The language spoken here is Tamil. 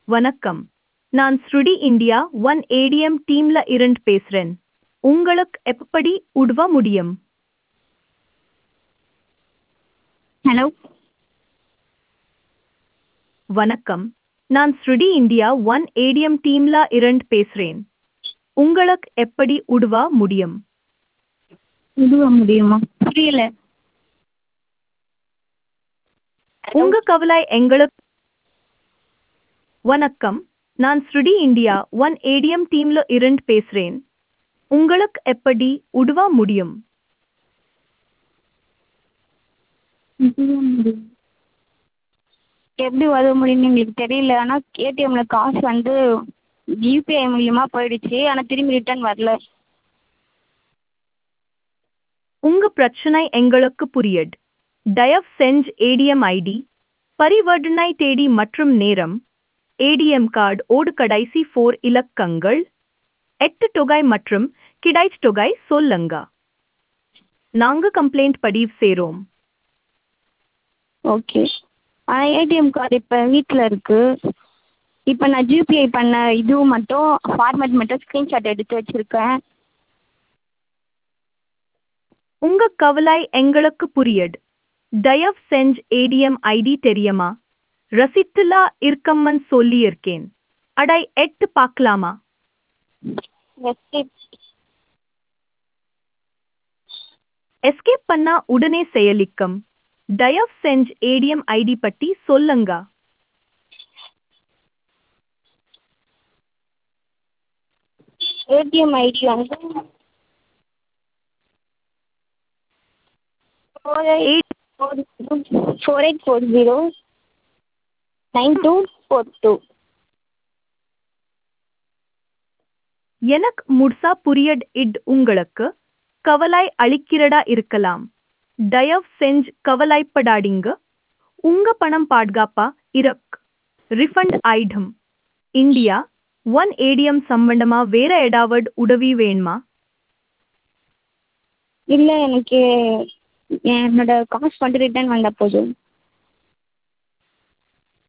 வணக்கம் நான் ஸ்ருடி இந்தியா ஒன் ஏடிஎம் டீம்ல இருந்து பேசுறேன் உங்களுக்கு எப்படி உதவ முடியும் ஹலோ வணக்கம் நான் ஸ்ருடி இந்தியா ஒன் ஏடிஎம் டீம்ல இருந்து பேசுறேன் உங்களுக்கு எப்படி உதவ முடியும் உதவ முடியுமா புரியல உங்க கவலை எங்களுக்கு வணக்கம் நான் ஸ்ருடி இந்தியா ஒன் ஏடிஎம் டீம்ல இருந்து பேசுறேன் உங்களுக்கு எப்படி உதவ முடியும் உதவ முடியும் எப்படி உதவ முடியும்னு எங்களுக்கு தெரியல ஆனால் ஏடிஎம்ல காசு வந்து யூபிஐ மூலியமா போயிடுச்சு ஆனால் திரும்பி ரிட்டர்ன் வரல உங்க பிரச்சனை எங்களுக்கு புரியுது தயவு செஞ்சு ஏடிஎம் ஐடி பரிவர்த்தனை தேதி மற்றும் நேரம் ஏடிஎம் கார்டு ஓடு கடைசி ஃபோர் இலக்கங்கள் எட்டு தொகை மற்றும் கிடைச்ச தொகை சொல்லுங்க நாங்க கம்ப்ளைண்ட் பதிவு செய்றோம் ஓகே ஆனால் ஏடிஎம் கார்டு இப்போ வீட்டில் இருக்கு இப்போ நான் ஜிபிஐ பண்ண இதுவும் மட்டும் ஃபார்மேட் மட்டும் ஸ்க்ரீன்ஷாட் எடுத்து வச்சுருக்கேன் உங்க கவலை எங்களுக்கு புரியுது தயவு செஞ்சு ஏடிஎம் ஐடி தெரியுமா ரசித்துல இருக்கம்மன் சொல்லியிருக்கேன் அடை எட்டு பார்க்கலாமா எஸ்கேப் எஸ்கேப் பண்ணா உடனே செயலிக்கும் தயவு செஞ்சு ஏடிஎம் ஐடி பத்தி சொல்லுங்க ஏடிஎம் ஐடி வந்து four eight four four eight four zero nine two four two எனக்கு முழுசா புரியட் இட் உங்களுக்கு கவலை அளிக்கிறதா இருக்கலாம் தயவு செஞ்சு கவலைப்படாதீங்க உங்க பணம் பாதுகாப்பா இருக்கு ரிஃபண்ட் ஆயிடும் இந்தியா ஒன் ஏடிஎம் சம்பந்தமா வேற ஏதாவது உதவி வேணுமா இல்லை எனக்கு என்னோட காசு மட்டும் ரிட்டர்ன் வந்தால் போதும்